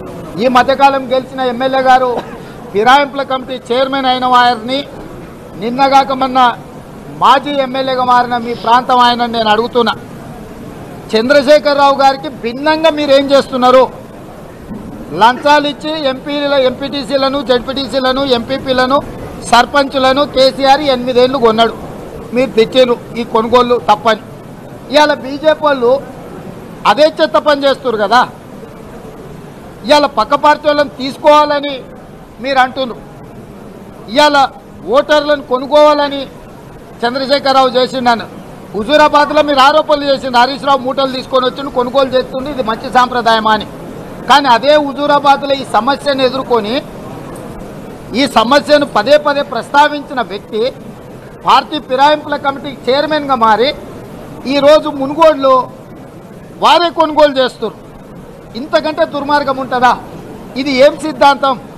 ఈ మధ్యకాలం గెలిచిన ఎమ్మెల్యే గారు ఫిరాయింపుల కమిటీ చైర్మన్ అయిన వారిని నిన్నగాక మొన్న మాజీ ఎమ్మెల్యేగా మారిన మీ ప్రాంతం ఆయన నేను అడుగుతున్నా చంద్రశేఖరరావు గారికి భిన్నంగా మీరు ఏం చేస్తున్నారు లంచాలు ఇచ్చి ఎంపీల ఎంపీటీసీలను జడ్పీటీసీలను ఎంపీపీలను సర్పంచులను కేసీఆర్ ఎనిమిదేళ్ళు కొన్నాడు మీరు తెచ్చారు ఈ కొనుగోళ్ళు తప్పని ఇవాళ బీజేపీ వాళ్ళు అదే చెత్త పని చేస్తారు కదా ఇవాళ పక్క పార్టీ వాళ్ళని తీసుకోవాలని మీరు అంటున్నారు ఇవాళ ఓటర్లను కొనుక్కోవాలని చంద్రశేఖరరావు చేసిండను హుజూరాబాద్లో మీరు ఆరోపణలు చేసిండు హరీష్ రావు మూటలు తీసుకొని వచ్చి కొనుగోలు చేస్తుండే ఇది మంచి సాంప్రదాయమా అని కానీ అదే హుజూరాబాద్లో ఈ సమస్యను ఎదుర్కొని ఈ సమస్యను పదే పదే ప్రస్తావించిన వ్యక్తి పార్టీ ఫిరాయింపుల కమిటీకి చైర్మన్గా మారి ఈరోజు మునుగోడులో వారే కొనుగోలు చేస్తారు ఇంతకంటే దుర్మార్గం ఉంటుందా ఇది ఏం సిద్ధాంతం